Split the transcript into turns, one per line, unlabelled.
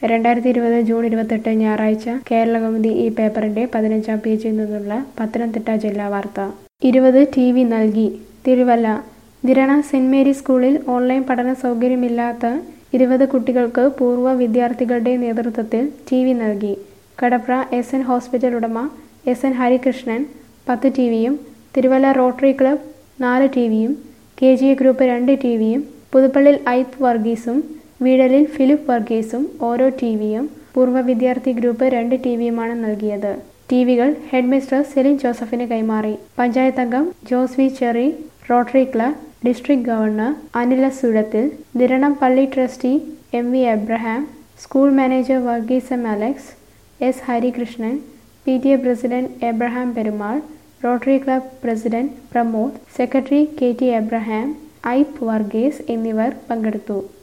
രണ്ടായിരത്തി ഇരുപത് ജൂൺ ഇരുപത്തെട്ട് ഞായറാഴ്ച കേരളകൗമുദി ഈ പേപ്പറിന്റെ പതിനഞ്ചാം പേജിൽ നിന്നുള്ള പത്തനംതിട്ട ജില്ലാ വാർത്ത ഇരുപത് ടി വി നൽകി തിരുവല്ല നിരണ സെന്റ് മേരി സ്കൂളിൽ ഓൺലൈൻ പഠന സൗകര്യമില്ലാത്ത ഇരുപത് കുട്ടികൾക്ക് പൂർവ്വ വിദ്യാർത്ഥികളുടെ നേതൃത്വത്തിൽ ടി വി നൽകി കടപ്ര എസ് എൻ ഹോസ്പിറ്റൽ ഉടമ എസ് എൻ ഹരികൃഷ്ണൻ പത്ത് ടി വിയും തിരുവല്ല റോട്ടറി ക്ലബ് നാല് ടി വിയും കെ ജി ഗ്രൂപ്പ് രണ്ട് ടി വിയും പുതുപ്പള്ളിൽ ഐപ്പ് വർഗീസും വീടലിൽ ഫിലിപ്പ് വർഗീസും ഓരോ ടി വിയും പൂർവ്വ വിദ്യാർത്ഥി ഗ്രൂപ്പ് രണ്ട് ടി വിയുമാണ് നൽകിയത് ടി വികൾ ഹെഡ്മിസ്ട്രസ് സെലിൻ ജോസഫിന് കൈമാറി പഞ്ചായത്ത് അംഗം Jose V Cherry rotary club district governor Anila സുഴത്തിൽ നിരണം പള്ളി trustee M V Abraham school manager Varghese M Alex S Harikrishnan P T A president Abraham Perumal rotary club president Pramod secretary K T Abraham Aipe Varghese എന്നിവർ പങ്കെടുത്തു